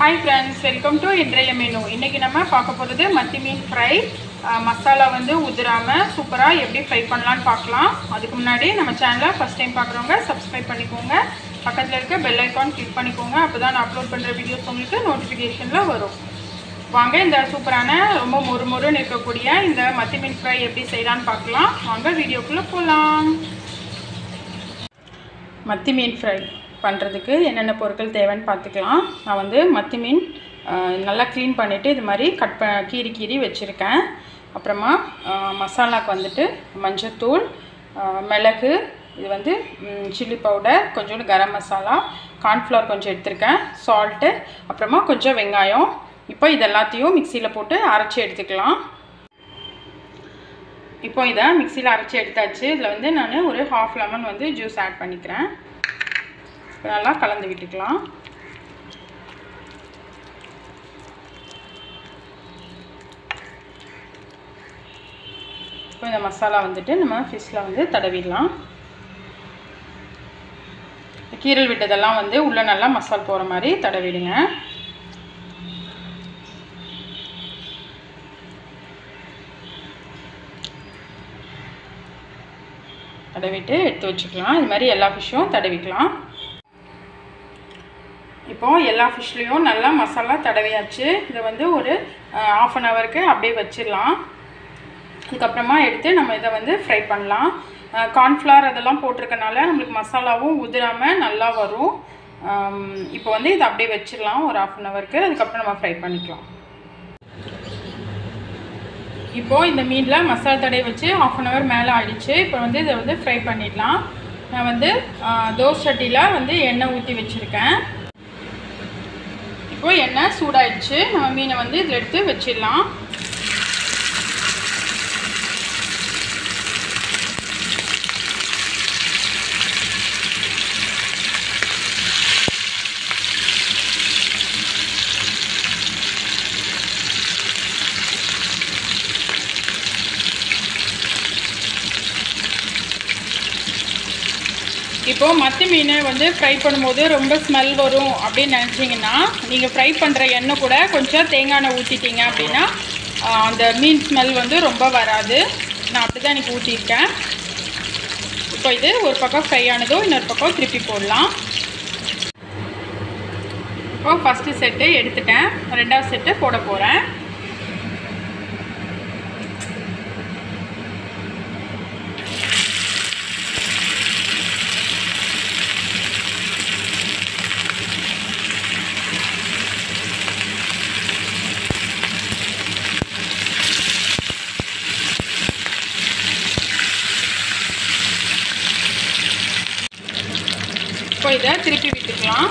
hi friends welcome to இன்றைய menu இன்றைக்கி நம்ம பார்க்க போகிறது மத்தி மீன் ஃப்ரை மசாலா வந்து உதிராமல் சூப்பராக எப்படி ஃப்ரை பண்ணலான்னு பார்க்கலாம் அதுக்கு முன்னாடி நம்ம சேனலை ஃபஸ்ட் டைம் பார்க்குறவங்க சப்ஸ்கிரைப் பண்ணிக்கோங்க பக்கத்தில் இருக்க பெல் ஐக்கான் கிளிக் பண்ணிக்கோங்க அப்போ தான் நான் அப்லோட் பண்ணுற வீடியோஸ் உங்களுக்கு நோட்டிஃபிகேஷனில் வரும் வாங்க இந்த சூப்பரான ரொம்ப மொறு மொறுன்னு இருக்கக்கூடிய இந்த மத்தி மீன் ஃப்ரை எப்படி செய்யலான்னு பார்க்கலாம் வாங்க வீடியோக்குள்ளே போகலாம் மத்தி மீன் ஃப்ரை பண்ணுறதுக்கு என்னென்ன பொருட்கள் தேவைன்னு பார்த்துக்கலாம் நான் வந்து மத்தி மீன் அஹ், நல்லா க்ளீன் பண்ணிவிட்டு இது மாதிரி கட் ப கீறி கீறி வச்சுருக்கேன் அப்புறமா அஹ், மசாலாக்கு வந்துட்டு மஞ்சத்தூள் அஹ், மிளகு இது வந்து சில்லி பவுடர் கொஞ்சோண்டு கரம் மசாலா கார்ன்ஃப்ளவர் கொஞ்சம் எடுத்திருக்கேன் சால்ட்டு அப்புறமா கொஞ்சம் வெங்காயம் இப்போ இது எல்லாத்தையும் மிக்சியில் போட்டு அரைச்சி எடுத்துக்கலாம் இப்போ இதை மிக்சியில் அரைச்சி எடுத்தாச்சு இதில் வந்து நான் ஒரு ஹாஃப் லெமன் வந்து ஜூஸ் ஆட் பண்ணிக்கிறேன் இப்போ நல்லா கலந்து விட்டுக்கலாம் இப்போ இந்த மசாலா வந்துட்டு நம்ம ஃபிஷ்ஷில் வந்து தடவிடலாம் கீரல் விட்டதெல்லாம் வந்து உள்ளே நல்லா மசால் போகிற மாதிரி தடவிடுங்க தடவிட்டு எடுத்து வச்சுக்கலாம் இது மாதிரி எல்லா ஃபிஷ்ஷும் தடவிக்கலாம் இப்போது எல்லா ஃபிஷ்லேயும் நல்லா மசாலா தடவியாச்சு இதை வந்து ஒரு ஆஃப் அன் ஹவருக்கு அப்படியே வச்சிடலாம் அதுக்கப்புறமா எடுத்து நம்ம இதை வந்து ஃப்ரை பண்ணலாம் கார்ன்ஃப்ளவர் அதெல்லாம் போட்டிருக்கனால நம்மளுக்கு மசாலாவும் உதிராமல் நல்லா வரும் ஆம், இப்போ வந்து இதை அப்படியே வச்சிடலாம் ஒரு ஆஃப் அன் ஹவருக்கு அதுக்கப்புறம் நம்ம ஃப்ரை பண்ணிக்கலாம் இப்போது இந்த மீனில் மசாலா தடவை வச்சு ஆஃப் அன் ஹவர் மேலே ஆயிடுச்சு இப்போ வந்து இதை வந்து ஃப்ரை பண்ணிடலாம் நான் வந்து ஆ, தோசை சட்டியில் வந்து எண்ணெய் ஊற்றி வச்சுருக்கேன் இப்போ எண்ணெய் சூடாயிடுச்சு நம்ம மீனை வந்து இதில் எடுத்து வச்சிடலாம் இப்போது மத்தி மீன் வந்து ஃப்ரை பண்ணும்போது ரொம்ப ஸ்மெல் வரும் அப்படின்னு நினச்சிங்கன்னா நீங்கள் ஃப்ரை பண்ணுற எண்ணெய் கூட கொஞ்சம் தேங்காய் எண்ணெய் ஊற்றிட்டீங்க அப்படின்னா ஆஹ், அந்த மீன் ஸ்மெல் வந்து ரொம்ப வராது நான் அப்படி தான் எனக்கு ஊற்றிருக்கேன் இப்போ இது ஒரு பக்கம் ஃப்ரை ஆனதும் இன்னொரு பக்கம் திருப்பி போடலாம் இப்போ ஃபஸ்ட்டு செட்டு எடுத்துட்டேன் ரெண்டாவது செட்டு போட போகிறேன் இப்போ இதை திருப்பி விட்டுக்கலாம்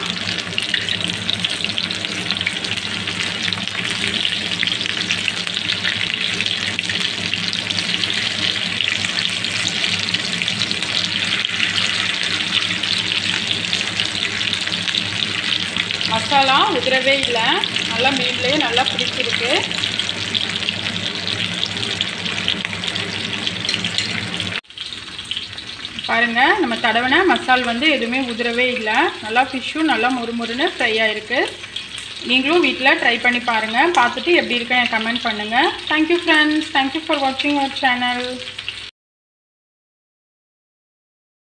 மசாலா உதிரவே இல்லை நல்லா மீன்லேயே நல்லா பிடிச்சிருக்கு பாருங்கள் நம்ம தடவின மசால் வந்து எதுவுமே உதிரவே இல்லை நல்லா ஃபிஷ்ஷும் நல்லா முறுமுறுன்னு ஃப்ரை ஆகிருக்கு நீங்களும் வீட்டில் ட்ரை பண்ணி பாருங்கள் பார்த்துட்டு எப்படி இருக்குன்னு கமெண்ட் பண்ணுங்கள் தேங்க்யூ ஃப்ரெண்ட்ஸ் தேங்க்யூ ஃபார் வாட்சிங் அவர் சேனல்